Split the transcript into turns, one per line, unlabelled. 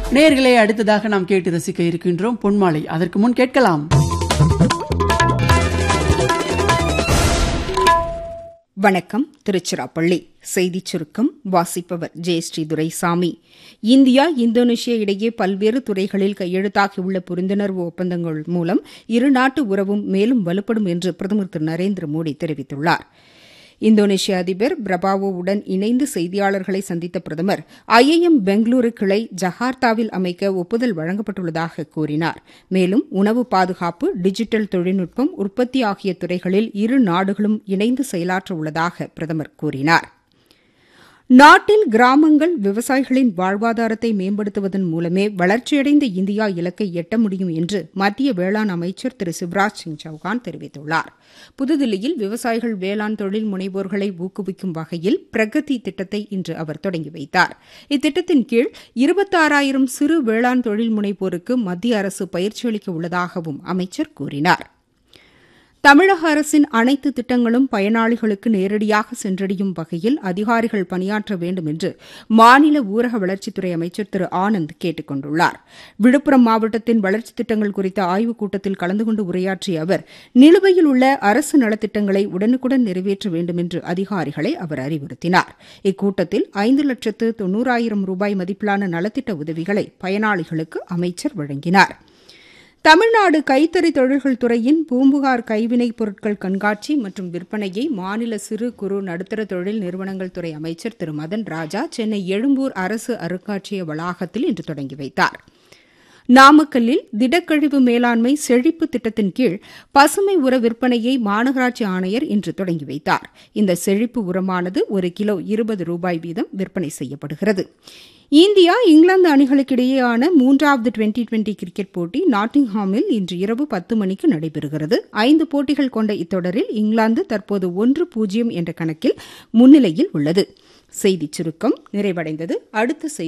நேயர்களே அடுத்ததாக நாம் கேட்டு ரசிக்க இருக்கின்றோம் பொன்மாலை அதற்கு முன் கேட்கலாம்
வணக்கம் திருச்சிராப்பள்ளி செய்திச் சுருக்கம் வாசிப்பவர் ஜெயஸ்ரீ துரைசாமி இந்தியா இந்தோனேஷியா இடையே பல்வேறு துறைகளில் கையெழுத்தாகியுள்ள புரிந்துணர்வு ஒப்பந்தங்கள் மூலம் இரு நாட்டு உறவும் மேலும் வலுப்படும் என்று பிரதமர் திரு நரேந்திர மோடி தெரிவித்துள்ளார் இந்தோனேஷிய அதிபர் பிரபாவோவுடன் இணைந்து செய்தியாளர்களை சந்தித்த பிரதமர் ஐஐஎம் பெங்களூரு கிளை ஜகார்த்தாவில் அமைக்க ஒப்புதல் வழங்கப்பட்டுள்ளதாக கூறினார் மேலும் உணவு பாதுகாப்பு டிஜிட்டல் தொழில்நுட்பம் உற்பத்தி ஆகிய துறைகளில் இரு நாடுகளும் இணைந்து செயலாற்ற உள்ளதாக பிரதமர் கூறினார் நாட்டில் கிராமங்கள் விவசாயிகளின் வாழ்வாதாரத்தை மேம்படுத்துவதன் மூலமே வளர்ச்சியடைந்த இந்தியா இலக்கை எட்ட முடியும் என்று மத்திய வேளாண் அமைச்சர் திரு சிவராஜ் சிங் சௌகான் தெரிவித்துள்ளார் புதுதில்லியில் விவசாயிகள் வேளாண் தொழில் முனைவோர்களை ஊக்குவிக்கும் வகையில் பிரகதி திட்டத்தை இன்று அவர் தொடங்கி வைத்தார் இத்திட்டத்தின் கீழ் இருபத்தாறாயிரம் சிறு வேளாண் தொழில் முனைவோருக்கு மத்திய அரசு பயிற்சி அளிக்க உள்ளதாகவும் அமைச்சர் கூறினார் தமிழக அரசின் அனைத்து திட்டங்களும் பயனாளிகளுக்கு நேரடியாக சென்றடையும் வகையில் அதிகாரிகள் பணியாற்ற வேண்டும் என்று மாநில ஊரக வளர்ச்சித்துறை அமைச்சர் திரு ஆனந்த் கேட்டுக் கொண்டுள்ளார் விழுப்புரம் மாவட்டத்தின் வளர்ச்சித் திட்டங்கள் குறித்த ஆய்வுக் கூட்டத்தில் கலந்து கொண்டு உரையாற்றிய அவர் நிலுவையில் உள்ள அரசு நலத்திட்டங்களை உடனுக்குடன் நிறைவேற்ற வேண்டும் என்று அதிகாரிகளை அவர் அறிவுறுத்தினார் இக்கூட்டத்தில் ஐந்து லட்சத்து தொன்னூறாயிரம் ரூபாய் மதிப்பிலான நலத்திட்ட உதவிகளை பயனாளிகளுக்கு அமைச்சர் வழங்கினாா் தமிழ்நாடு கைத்தறி தொழில்கள் துறையின் பூம்புகார் கைவினைப் பொருட்கள் கண்காட்சி மற்றும் விற்பனையை மாநில சிறு குறு நடுத்தர தொழில் நிறுவனங்கள் துறை அமைச்சர் திரு மதன் ராஜா சென்னை எழும்பூர் அரசு அருங்காட்சியக வளாகத்தில் இன்று தொடங்கி வைத்தார் நாமக்கல்லில் திடக்கழிவு மேலாண்மை செழிப்பு திட்டத்தின் கீழ் பசுமை உர விற்பனையை மாநகராட்சி ஆணையர் இன்று தொடங்கி வைத்தார் இந்த செழிப்பு உரமானது ஒரு கிலோ இருபது ரூபாய் வீதம் விற்பனை செய்யப்படுகிறது இந்தியா இங்கிலாந்து அணிகளுக்கிடையேயான மூன்றாவது டுவெண்டி டுவெண்டி கிரிக்கெட் போட்டி நாட்டிங்ஹாமில் இன்று இரவு பத்து மணிக்கு நடைபெறுகிறது ஐந்து போட்டிகள் கொண்ட இத்தொடரில் இங்கிலாந்து தற்போது ஒன்று பூஜ்ஜியம் என்ற கணக்கில் முன்னிலையில் உள்ளது செய்திச் சுருக்கம் நிறைவடைந்தது அடுத்த செய்தி